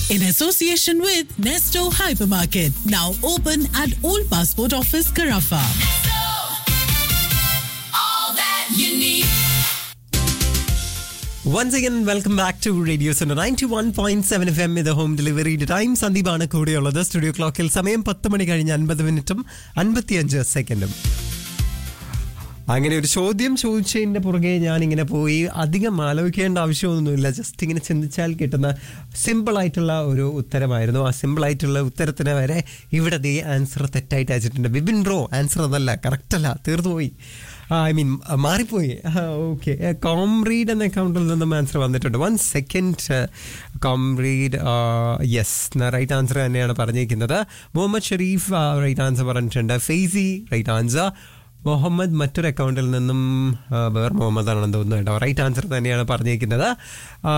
in association with Nesto Hypermarket, now open at Old Passport Office, Carafa. Once again welcome back to radio centre ninety one point seven F M ഇത് home delivery time സന്ദീപാണ് കൂടെയുള്ളത് studio ക്ലോക്കിൽ സമയം പത്ത് മണി കഴിഞ്ഞ് അൻപത് മിനിറ്റും അൻപത്തിയഞ്ച് സെക്കൻഡും അങ്ങനെ ഒരു ചോദ്യം ചോദിച്ചതിൻ്റെ പുറകെ ഞാൻ ഇങ്ങനെ പോയി അധികം ആലോചിക്കേണ്ട ആവശ്യമൊന്നുമില്ല ജസ്റ്റ് ഇങ്ങനെ ചിന്തിച്ചാൽ കിട്ടുന്ന സിമ്പിൾ ആയിട്ടുള്ള ഒരു ഉത്തരമായിരുന്നു ആ സിമ്പിൾ ആയിട്ടുള്ള ഉത്തരത്തിന് വരെ ഇവിടെ ദേ ആൻസർ തെറ്റായിട്ട് അയച്ചിട്ടുണ്ട് ബിബിൻ ബ്രോ ആൻസർ അതല്ല കറക്റ്റല്ല തീർന്നുപോയി ഐ മീൻ മാറിപ്പോയി ഓക്കെ കോംറീഡ് എന്ന അക്കൗണ്ടിൽ നിന്നും ആൻസർ വന്നിട്ടുണ്ട് one second comrade yes right answer തന്നെയാണ് പറഞ്ഞിരിക്കുന്നത് മുഹമ്മദ് ഷെരീഫ് റൈറ്റ് ആൻസർ പറഞ്ഞിട്ടുണ്ട് ഫെയ്സി റൈറ്റ് ആൻസർ മുഹമ്മദ് മറ്റൊരു അക്കൗണ്ടിൽ നിന്നും ആ, വേറെ മുഹമ്മദ് ആണെന്ന് തോന്നുന്നു കേട്ടോ റൈറ്റ് ആൻസർ തന്നെയാണ് പറഞ്ഞിരിക്കുന്നത് ആ,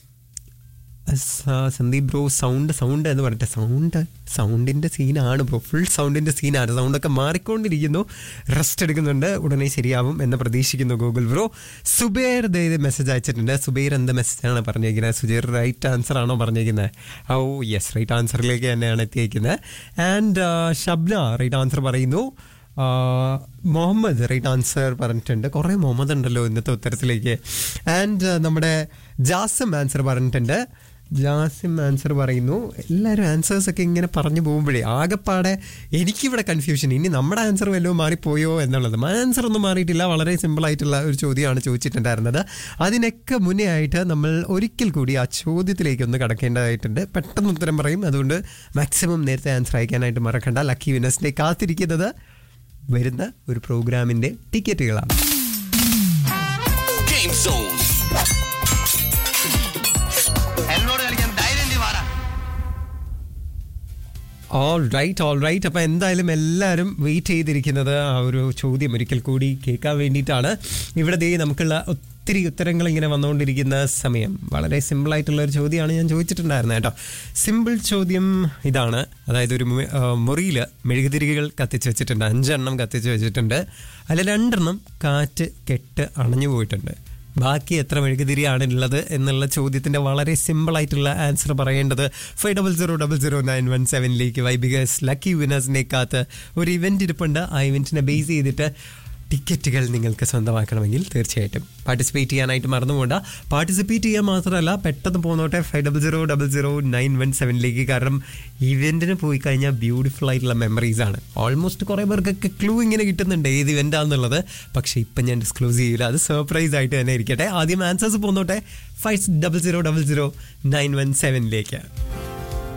സ- സന്ദീപ് ബ്രോ സൗണ്ട് സൗണ്ട് എന്ന് പറഞ്ഞിട്ട് സൗണ്ട് സൗണ്ടിൻ്റെ സീനാണ് ബ്രോ ഫുൾ സൗണ്ടിൻ്റെ സീനാണ് സൗണ്ടൊക്കെ മാറിക്കൊണ്ടിരിക്കുന്നു റെസ്റ്റ് എടുക്കുന്നുണ്ട് ഉടനെ ശരിയാവും എന്ന് പ്രതീക്ഷിക്കുന്നു ഗൂഗിൾ ബ്രോ സുബേർ ദേ ഇത് മെസ്സേജ് അയച്ചിട്ടുണ്ട് സുബൈർ എന്ത് മെസ്സേജാണ് പറഞ്ഞിരിക്കുന്നത് സുജീർ റൈറ്റ് ആൻസർ ആണോ പറഞ്ഞിരിക്കുന്നത് ഓ യെസ് റൈറ്റ് ആൻസറിലേക്ക് തന്നെയാണ് എത്തിയിരിക്കുന്നത് ആൻഡ് ഷബ്ന റൈറ്റ് ആൻസർ പറയുന്നു ആ, മുഹമ്മദ് റൈറ്റ് ആൻസർ പറഞ്ഞിട്ടുണ്ട് കുറേ മുഹമ്മദ് ഉണ്ടല്ലോ ഇന്നത്തെ ഉത്തരത്തിലേക്ക് ആൻഡ് നമ്മുടെ ജാസിം ആൻസർ പറഞ്ഞിട്ടുണ്ട് ജാസിം ആൻസർ പറയുന്നു എല്ലാവരും ആൻസേഴ്സ് ഒക്കെ ഇങ്ങനെ പറഞ്ഞു പോകുമ്പോഴേ ആകെപ്പാടെ എനിക്കിവിടെ കൺഫ്യൂഷൻ ഇനി നമ്മുടെ ആൻസർ വല്ലതും മാറിപ്പോയോ എന്നുള്ളത് ആൻസർ ഒന്നും മാറിയിട്ടില്ല വളരെ സിമ്പിൾ ആയിട്ടുള്ള ഒരു ചോദ്യമാണ് ചോദിച്ചിട്ടുണ്ടായിരുന്നത് അതിനൊക്കെ മുന്നേ ആയിട്ട് നമ്മൾ ഒരിക്കൽ കൂടി ആ ചോദ്യത്തിലേക്ക് ഒന്ന് കടക്കേണ്ടതായിട്ടുണ്ട് പെട്ടെന്ന് ഉത്തരം പറയും അതുകൊണ്ട് മാക്സിമം നേരത്തെ ആൻസർ അയക്കാനായിട്ട് മറക്കണ്ട ലക്കി വിനസിനെ കാത്തിരിക്കുന്നത് വരുന്ന ഒരു പ്രോഗ്രാമിന്റെ ടിക്കറ്റുകളാണ് Game Zone. എന്നോട് കളിക്കാൻ ധൈര്യം നീ വാടാ ഓൾ റൈറ്റ് ഓൾ റൈറ്റ് അപ്പം എന്തായാലും എല്ലാവരും വെയിറ്റ് ചെയ്തിരിക്കുന്നത് ആ ഒരു ചോദ്യം ഒരിക്കൽ കൂടി കേൾക്കാൻ വേണ്ടിയിട്ടാണ് ഇവിടെ ദേ നമുക്കുള്ള ഒത്തിരി ഉത്തരങ്ങൾ ഇങ്ങനെ വന്നുകൊണ്ടിരിക്കുന്ന സമയം വളരെ സിമ്പിൾ ആയിട്ടുള്ള ഒരു ചോദ്യമാണ് ഞാൻ ചോദിച്ചിട്ടുണ്ടായിരുന്നത് കേട്ടോ സിമ്പിൾ ചോദ്യം ഇതാണ് അതായത് ഒരു മുറിയിൽ മെഴുകുതിരികൾ കത്തിച്ച് വെച്ചിട്ടുണ്ട് അഞ്ചെണ്ണം കത്തിച്ച് വെച്ചിട്ടുണ്ട് അതിൽ രണ്ടെണ്ണം കാറ്റ് കെട്ട് അണഞ്ഞു പോയിട്ടുണ്ട് ബാക്കി എത്ര മെഴുകുതിരിയാണ് ഉള്ളത് എന്നുള്ള ചോദ്യത്തിന്റെ വളരെ സിമ്പിൾ ആയിട്ടുള്ള ആൻസർ പറയേണ്ടത് five double zero double zero nine one സെവനിലേക്ക് വൈബികസ് ലക്കി വിനേഴ്സിനെ കാത്ത് ഒരു ഇവന്റ് ഇരിപ്പുണ്ട് ആ ഇവന്റിനെ ബേസ് ചെയ്തിട്ട് ടിക്കറ്റുകൾ നിങ്ങൾക്ക് സ്വന്തമാക്കണമെങ്കിൽ തീർച്ചയായിട്ടും പാർട്ടിസിപ്പേറ്റ് ചെയ്യാനായിട്ട് മറന്നുപോണ്ട പാർട്ടിസിപ്പേറ്റ് ചെയ്യാൻ മാത്രമല്ല പെട്ടെന്ന് പോന്നോട്ടെ five double zero double zero nine one സെവനിലേക്ക് കാരണം ഇവന്റിന് പോയി കഴിഞ്ഞാൽ ബ്യൂട്ടിഫുൾ ആയിട്ടുള്ള മെമ്മറീസ് ആണ് ഓൾമോസ്റ്റ് കുറേ പേർക്കൊക്കെ ക്ലൂ ഇങ്ങനെ കിട്ടുന്നുണ്ട് ഏത് ഇവന്റാന്നുള്ളത് പക്ഷേ ഇപ്പം ഞാൻ ഡിസ്ക്ലോസ് ചെയ്യില്ല അത് സർപ്രൈസ് ആയിട്ട് തന്നെ ഇരിക്കട്ടെ ആദ്യം ആൻസേഴ്സ് പോന്നോട്ടെ five double zero double zero nine one സെവനിലേക്ക്